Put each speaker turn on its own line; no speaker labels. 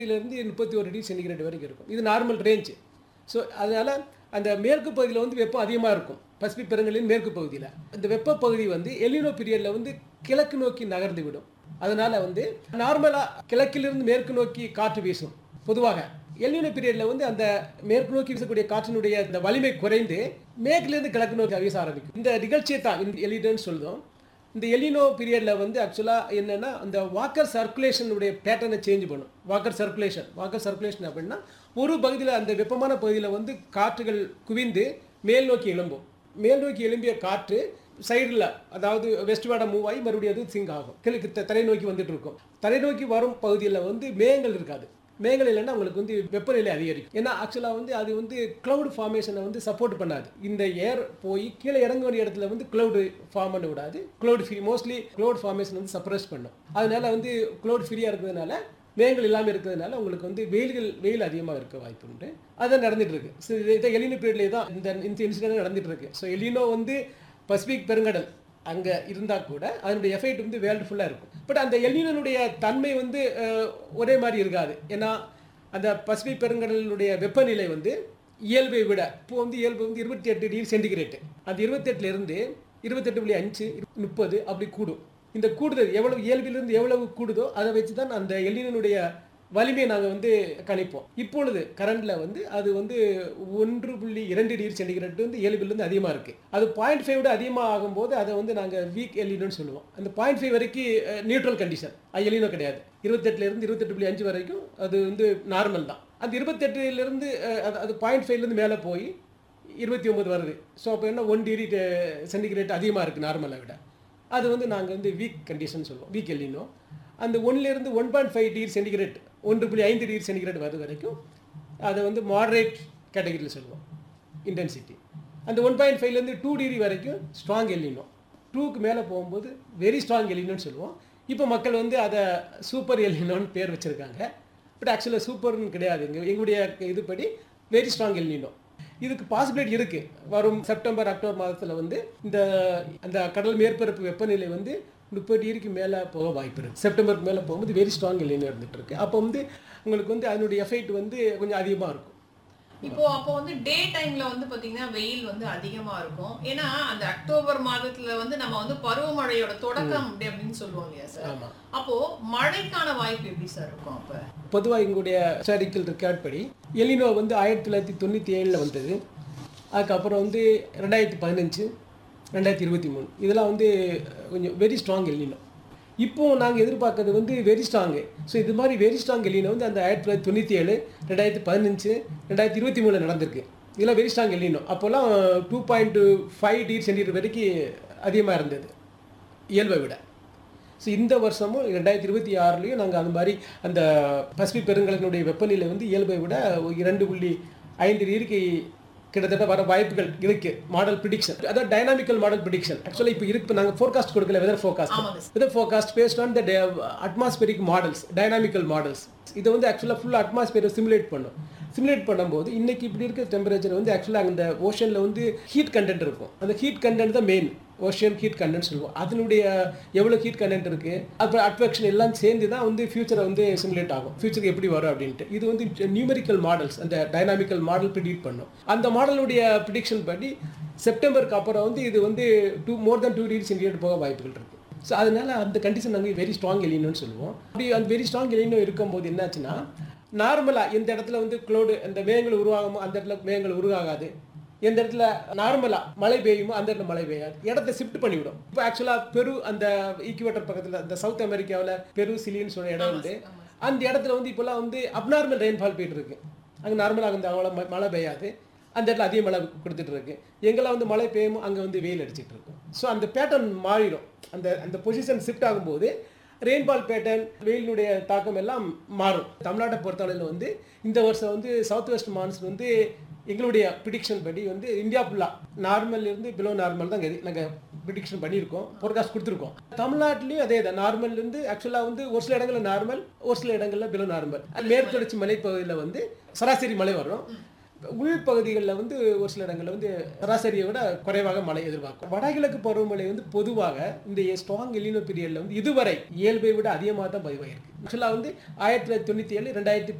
இருந்து முப்பத்தி ஒரு டிகிரி சென்டிகிரேட் வரைக்கும் இருக்கும் இது நார்மல் ரேஞ்சு ஸோ அதனால் அந்த மேற்கு பகுதியில் வந்து வெப்பம் அதிகமாக இருக்கும் பசிபிக் பெருங்கலின் மேற்கு பகுதியில் இந்த வெப்ப பகுதி வந்து எலினோ பீரியடில் வந்து கிழக்கு நோக்கி நகர்ந்து விடும் அதனால் வந்து நார்மலாக கிழக்கிலிருந்து மேற்கு நோக்கி காற்று வீசும் பொதுவாக எல்லினோ பீரியடில் வந்து அந்த மேற்கு நோக்கி வீசக்கூடிய காற்றினுடைய இந்த வலிமை குறைந்து மேற்கிலிருந்து கிழக்கு நோக்கி வீச ஆரம்பிக்கும் இந்த நிகழ்ச்சியை தான் இந்த எலினோன்னு சொல்லுவோம் இந்த எலினோ பீரியடில் வந்து ஆக்சுவலாக என்னென்னா அந்த வாக்கர் சர்க்குலேஷனுடைய பேட்டர்னை சேஞ்ச் பண்ணும் வாக்கர் சர்க்குலேஷன் வாக்கர் சர்க்குலேஷன் அப்படின்னா ஒரு பகுதியில் அந்த வெப்பமான பகுதியில் வந்து காற்றுகள் குவிந்து மேல் நோக்கி எழும்பும் மேல் நோக்கி எழும்பிய காற்று சைடில் அதாவது வெஸ்ட் வாட மூவ் ஆகி மறுபடியும் அது சிங்க் ஆகும் கிழக்கு த- தரை நோக்கி வந்துட்டு இருக்கும் தரை நோக்கி வரும் பகுதியில் வந்து மேகங்கள் இருக்காது மேகங்கள் இல்லைன்னா உங்களுக்கு வந்து வெப்பநிலை அதிகரிக்கும் ஏன்னா ஆக்சுவலாக வந்து அது வந்து cloud ஃபார்மேஷனை வந்து சப்போர்ட் பண்ணாது இந்த ஏர் போய் கீழே இறங்க வேண்டிய இடத்துல வந்து cloud ஃபார்ம் பண்ண விடாது cloud free mostly cloud formation வந்து சப்ரஸ் பண்ணும் அதனால வந்து cloud ஃப்ரீயாக இருக்கிறதுனால மேகங்கள் இல்லாமல் இருக்கிறதுனால உங்களுக்கு வந்து வெயில்கள் வெயில் அதிகமாக இருக்க வாய்ப்பு உண்டு அதான் நடந்துட்டு இருக்கு ஸோ இதை எலினோ பீரியட்லேயே தான் இந்த இந்த இன்சிடென்ட் நடந்துட்டு இருக்கு ஸோ எலினோ வந்து பசிபிக் பெருங்கடல் அங்கே இருந்தால் கூட அதனுடைய எஃபெக்ட் வந்து வேர்ல்டு ஃபுல்லாக இருக்கும் பட் அந்த எல்லினுடைய தன்மை வந்து அஹ், ஒரே மாதிரி இருக்காது ஏன்னா அந்த பசிபிக் பெருங்கடலினுடைய வெப்பநிலை வந்து இயல்பை விட இப்போ வந்து இயல்பு வந்து இருபத்தி எட்டு டிகிரி சென்டிகிரேட் அந்த இருபத்தெட்டுலேருந்து இருபத்தெட்டு புள்ளி அஞ்சு முப்பது அப்படி கூடும் இந்த கூடுதல் எவ்வளவு இயல்பிலிருந்து எவ்வளவு கூடுதோ அதை வச்சு தான் அந்த எல்லினுடைய வலிமையை நாங்கள் வந்து கணிப்போம் இப்பொழுது கரண்டில் வந்து அது வந்து ஒன்று புள்ளி இரண்டு டிகிரி சென்டிகிரேட் வந்து இயல்பிலிருந்து அதிகமாக இருக்குது அது பாயிண்ட் ஃபைவ் விட அதிகமாக ஆகும்போது அதை வந்து நாங்கள் வீக் எல்லினோன்னு சொல்லுவோம் அந்த பாயிண்ட் ஃபைவ் வரைக்கும் நியூட்ரல் கண்டிஷன் அது எல்லினோ கிடையாது இருபத்தெட்டுலேருந்து இருபத்தெட்டு புள்ளி அஞ்சு வரைக்கும் அது வந்து நார்மல் தான் அந்த இருபத்தெட்டுலேருந்து அது அது பாயிண்ட் ஃபைவ்லேருந்து மேலே போய் இருபத்தி ஒம்பது வருது ஸோ அப்போ என்ன ஒன் டிகிரி சென்டிகிரேட் அதிகமாக இருக்குது நார்மலை விட அது வந்து நாங்கள் வந்து வீக் கண்டிஷன் சொல்லுவோம் வீக் எல்லினோ அந்த ஒன்லேருந்து one point five degree centigrade ஒன்று புள்ளி ஐந்து டிகிரி சென்டிகிரேட் வருது வரைக்கும் அதை வந்து மாடரேட் கேட்டகரியில் சொல்லுவோம் இன்டென்சிட்டி அந்த ஒன் பாயிண்ட் ஃபைவ்லேருந்து டூ டிகிரி வரைக்கும் ஸ்ட்ராங் எல்லினோ டூக்கு மேலே போகும்போது வெரி ஸ்ட்ராங் எல்லினோன்னு சொல்லுவோம் இப்போ மக்கள் வந்து அதை சூப்பர் எல்லினோன்னு பேர் வச்சுருக்காங்க பட் ஆக்சுவலாக சூப்பர்னு கிடையாது எங்கள் எங்களுடைய இதுபடி வெரி ஸ்ட்ராங் எல்லினோ இதுக்கு பாசிபிலிட்டி இருக்குது வரும் செப்டம்பர் அக்டோபர் மாதத்தில் வந்து இந்த அந்த கடல் மேற்பரப்பு வெப்பநிலை வந்து முப்பது டிகிரிக்கு மேலே போக வாய்ப்பு இருக்குது செப்டம்பருக்கு மேலே போகும்போது வெரி ஸ்ட்ராங் எல்லினோ இருந்துட்டு இருக்கு அப்போ வந்து உங்களுக்கு வந்து அதனுடைய எஃபெக்ட் வந்து கொஞ்சம் அதிகமாக இருக்கும்
இப்போ அப்போ வந்து டே டைம்ல வந்து பாத்தீங்கன்னா வெயில் வந்து அதிகமா இருக்கும் ஏன்னா அந்த அக்டோபர் மாதத்துல வந்து நம்ம வந்து பருவமழையோட தொடக்கம் அப்படி அப்படின்னு சொல்லுவோம் இல்லையா சார்
ஆமாம்
அப்போ மழைக்கான வாய்ப்பு எப்படி சார் இருக்கும் அப்ப
பொதுவாக எங்களுடைய ஹிஸ்டாரிக்கல் ரெக்கார்ட் படி எலினோ வந்து ஆயிரத்தி தொள்ளாயிரத்தி தொண்ணூற்றி ஏழில் வந்தது அதுக்கப்புறம் வந்து ரெண்டாயிரத்தி பதினஞ்சு ரெண்டாயிரத்தி இருபத்தி மூணு இதெல்லாம் வந்து கொஞ்சம் வெரி ஸ்ட்ராங் எலினோ இப்போ நாங்கள் எதிர்பார்க்கறது வந்து வெரி ஸ்ட்ராங்கு ஸோ இது மாதிரி வெரி ஸ்ட்ராங் எலினோ வந்து அந்த ஆயிரத்தி தொள்ளாயிரத்தி தொண்ணூற்றி ஏழு ரெண்டாயிரத்தி பதினஞ்சு ரெண்டாயிரத்தி இருபத்தி மூணில் நடந்திருக்கு இதெல்லாம் வெரி ஸ்ட்ராங் எலினோ அப்போல்லாம் two point five degree centigrade வரைக்கும் அதிகமாக இருந்தது இயல்பை விட ஸோ இந்த வருஷமும் ரெண்டாயிரத்தி இருபத்தி ஆறுலேயும் நாங்கள் அந்த மாதிரி அந்த பசிபிக் பெருங்கலத்தினுடைய வெப்பநிலை வந்து இயல்பை விட ஒரு இரண்டு புள்ளி ஐந்து டிகிரிக்கு கிட்டத்தட்ட வர வாய்ப்புகள் இருக்கு மாடல் ப்ரிடிக்ஷன் அதாவது டைனாமிக்கல் மாடல் ப்ரிடிக்ஷன் ஆக்சுவலாக இப்போ இருக்கு நாங்கள் ஃபோர்காஸ்ட் கொடுக்கல வெதர் ஃபோர்காஸ்ட்
ஆமாங்க
weather forecast based on the atmospheric models dynamical models இதை வந்து ஆக்சுவலாக ஃபுல் அட்மாஸ்பியரை சிமுலேட் பண்ணும் சிமுலேட் பண்ணும்போது இன்னைக்கு இப்படி இருக்க டெம்பரேச்சர் வந்து ஆக்சுவலாக அந்த ஓஷனில் வந்து ஹீட் கண்டென்ட் இருக்கும் அந்த ஹீட் கண்டென்ட் தான் மெயின் ஓஷியன் ஹீட் கண்டென்ட் சொல்லுவோம் அதனுடைய எவ்வளோ ஹீட் கண்டென்ட் இருக்குது அப்புறம் அட்ராக்ஷன் எல்லாம் சேர்ந்து தான் வந்து ஃபியூச்சரை வந்து சிமுலேட் ஆகும் ஃபியூச்சருக்கு எப்படி வரும் அப்படின்ட்டு இது வந்து நியூமெரிக்கல் மாடல்ஸ் அந்த டைனாமிக்கல் மாடல் ப்ரிடிக்ட் பண்ணும் அந்த மாடலுடைய ப்ரிடிக்ஷன் படி செப்டம்பருக்கு அப்புறம் வந்து இது வந்து two more than two degree centigrade போக வாய்ப்புகள் இருக்குது ஸோ அதனால அந்த கண்டிஷன் நாங்கள் வெரி ஸ்ட்ராங் எலினோன்னு சொல்லுவோம் அப்படி அந்த வெரி ஸ்ட்ராங் எலினோ இருக்கும்போது என்னாச்சுன்னா நார்மலாக எந்த இடத்துல வந்து க்ளோடு அந்த மேகங்கள் உருவாகுமோ அந்த இடத்துல மேகங்கள் உருவாகாது எந்த இடத்துல நார்மலாக மழை பெய்யுமோ அந்த இடத்துல மழை பெய்யாது இடத்த ஷிஃப்ட் பண்ணிவிடும் இப்போ ஆக்சுவலாக பெரு அந்த ஈக்குவேட்டர் பக்கத்தில் அந்த சவுத் அமெரிக்காவில் பெரு சிலின்னு சொல்ற இடம் உண்டு அந்த இடத்துல வந்து இப்போல்லாம் வந்து அப்நார்மல் ரெயின்ஃபால் போயிட்டு இருக்கு அங்கே நார்மலாக அந்த அவ்வளோ ம- மழை பெய்யாது அந்த இடத்துல அதிக மழை கொடுத்துட்டு இருக்கு எங்கெல்லாம் வந்து மழை பெய்யுமோ அங்கே வந்து வெயில் அடிச்சிட்டு இருக்கும் ஸோ அந்த பேட்டர்ன் மாறிடும் அந்த அந்த பொசிஷன் ஷிஃப்ட் ஆகும்போது ரெயின்பால் பேட்டர்ன் வெயிலினுடைய தாக்கம் எல்லாம் மாறும் தமிழ்நாட்டை பொறுத்தளவில் வந்து இந்த வருஷம் வந்து சவுத் வெஸ்ட் மான்சூன் வந்து எங்களுடைய ப்ரிடிக்ஷன் படி வந்து இந்தியா ஃபுல்லாக நார்மல் இருந்து பிலோ நார்மல் தான் நாங்கள் ப்ரிடிக்ஷன் பண்ணியிருக்கோம் ஃபோர்காஸ்ட் கொடுத்துருக்கோம் தமிழ்நாட்டிலையும் அதே தான் நார்மல் இருந்து ஆக்சுவலாக வந்து ஒரு சில இடங்களில் நார்மல் ஒரு சில இடங்களில் பிலோ நார்மல் மேற்கு தொடர்ச்சி மலைப்பகுதியில் வந்து சராசரி மழை வரும் உள் பகுதிகளில் வந்து ஒரு சில இடங்களில் வந்து சராசரியை விட குறைவாக மழை எதிர்பார்க்கும் வடகிழக்கு பருவமழை வந்து பொதுவாக இந்த ஸ்ட்ராங் எலினோ பீரியடில் வந்து இதுவரை இயல்பை விட அதிகமாக தான் பதிவாயிருக்கு ஆக்சுவலாக வந்து ஆயிரத்தி தொள்ளாயிரத்தி தொண்ணூற்றி ஏழு ரெண்டாயிரத்தி